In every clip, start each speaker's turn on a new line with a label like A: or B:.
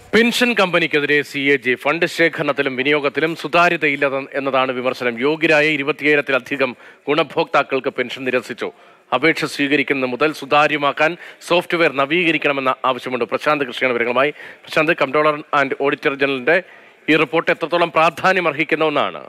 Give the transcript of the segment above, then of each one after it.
A: pension കമ്പനിക്കെതിരെ C A G fund ശേഖരണത്തിലും വിനിയോഗത്തിലും സുതാര്യതയില്ല എന്നതാണ് വിമർശനം യോഗ്യരായ ഇരുപത്തിയേഴത്തിലധികം ഗുണഭോക്താക്കൾക്ക് പെൻഷൻ നിരസിച്ചു അപേക്ഷ സ്വീകരിക്കുന്ന മുതൽ സുതാര്യമാക്കാൻ സോഫ്റ്റ്വെയർ നവീകരിക്കണമെന്ന ആവശ്യമുണ്ട് പ്രശാന്ത് കൃഷ്ണയുടെ വിവരങ്ങളുമായി പ്രശാന്ത് കംട്രോളർ ആൻഡ് ഓഡിറ്റർ ജനറലിന്റെ ഈ റിപ്പോർട്ട് എത്രത്തോളം പ്രാധാന്യം അർഹിക്കുന്ന ഒന്നാണ്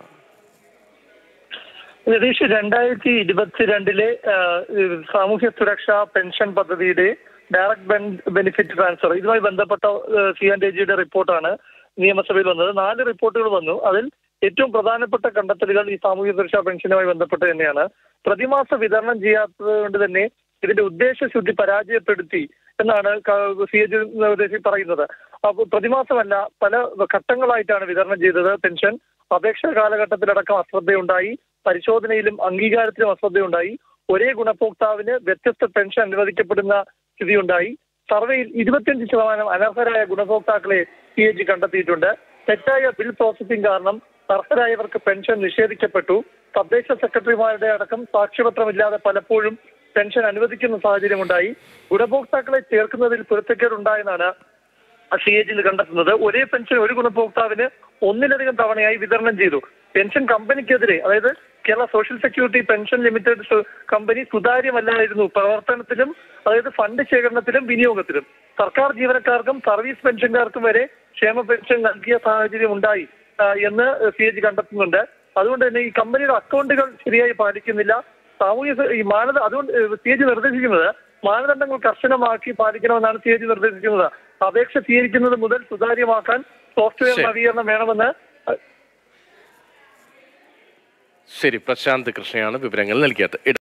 B: രതീഷ് രണ്ടായിരത്തി ഇരുപത്തിരണ്ടിലെ സാമൂഹ്യ സുരക്ഷാ പെൻഷൻ പദ്ധതിയുടെ ഡയറക്ട് ബെനിഫിറ്റ് ട്രാൻസ്ഫർ ഇതുമായി ബന്ധപ്പെട്ട സി ആൻഡ് എ ജിയുടെ റിപ്പോർട്ടാണ് നിയമസഭയിൽ വന്നത് നാല് റിപ്പോർട്ടുകൾ വന്നു അതിൽ ഏറ്റവും പ്രധാനപ്പെട്ട കണ്ടെത്തലുകൾ ഈ സാമൂഹ്യ സുരക്ഷാ പെൻഷനുമായി ബന്ധപ്പെട്ട് തന്നെയാണ് പ്രതിമാസ വിതരണം ചെയ്യാത്തത് കൊണ്ട് തന്നെ ഇതിന്റെ ഉദ്ദേശശുദ്ധി പരാജയപ്പെടുത്തി എന്നാണ് സി എ ജി പറയുന്നത് അപ്പോൾ പ്രതിമാസമല്ല പല ഘട്ടങ്ങളായിട്ടാണ് വിതരണം ചെയ്തത് പെൻഷൻ അപേക്ഷാ കാലഘട്ടത്തിലടക്കം അശ്രദ്ധയുണ്ടായി പരിശോധനയിലും അംഗീകാരത്തിലും അശ്രദ്ധയുണ്ടായി ഒരേ ഗുണഭോക്താവിന് വ്യത്യസ്ത പെൻഷൻ അനുവദിക്കപ്പെടുന്ന സ്ഥിതിയുണ്ടായി സർവേയിൽ ഇരുപത്തിയഞ്ച് ശതമാനം അനർഹരായ ഗുണഭോക്താക്കളെ സി എ ജി കണ്ടെത്തിയിട്ടുണ്ട് തെറ്റായ ബിൽ പ്രോസസിംഗ് കാരണം അർഹരായവർക്ക് പെൻഷൻ നിഷേധിക്കപ്പെട്ടു തദ്ദേശ സെക്രട്ടറിമാരുടെ അടക്കം സാക്ഷ്യപത്രമില്ലാതെ പലപ്പോഴും പെൻഷൻ അനുവദിക്കുന്ന സാഹചര്യമുണ്ടായി ഗുണഭോക്താക്കളെ ചേർക്കുന്നതിൽ പൊരുത്തക്കേടുണ്ടായെന്നാണ് സി എ ജിയിൽ കണ്ടെത്തുന്നത് ഒരേ പെൻഷൻ ഒരു ഗുണഭോക്താവിന് ഒന്നിലധികം തവണയായി വിതരണം ചെയ്തു പെൻഷൻ കമ്പനിക്കെതിരെ അതായത് Kerala social security pension limited company സുതാര്യമല്ലായിരുന്നു പ്രവർത്തനത്തിലും അതായത് ഫണ്ട് ശേഖരണത്തിലും വിനിയോഗത്തിലും സർക്കാർ ജീവനക്കാർക്കും സർവീസ് പെൻഷൻകാർക്കും വരെ ക്ഷേമ പെൻഷൻ നൽകിയ സാഹചര്യം ഉണ്ടായി എന്ന് സി എ ജി കണ്ടെത്തുന്നുണ്ട് അതുകൊണ്ട് തന്നെ ഈ കമ്പനിയുടെ അക്കൗണ്ടുകൾ ശരിയായി പാലിക്കുന്നില്ല സാമൂഹ്യ ഈ മാനദ അതുകൊണ്ട് സി എ ജി നിർദ്ദേശിക്കുന്നത് മാനദണ്ഡങ്ങൾ കർശനമാക്കി പാലിക്കണമെന്നാണ് സി എ ജി നിർദ്ദേശിക്കുന്നത് അപേക്ഷ സ്വീകരിക്കുന്നത് മുതൽ സുതാര്യമാക്കാൻ സോഫ്റ്റ്വെയർ നവീകരണം വേണമെന്ന്
A: ശരി പ്രശാന്ത് കൃഷ്ണയാണ് വിവരങ്ങൾ നൽകിയത്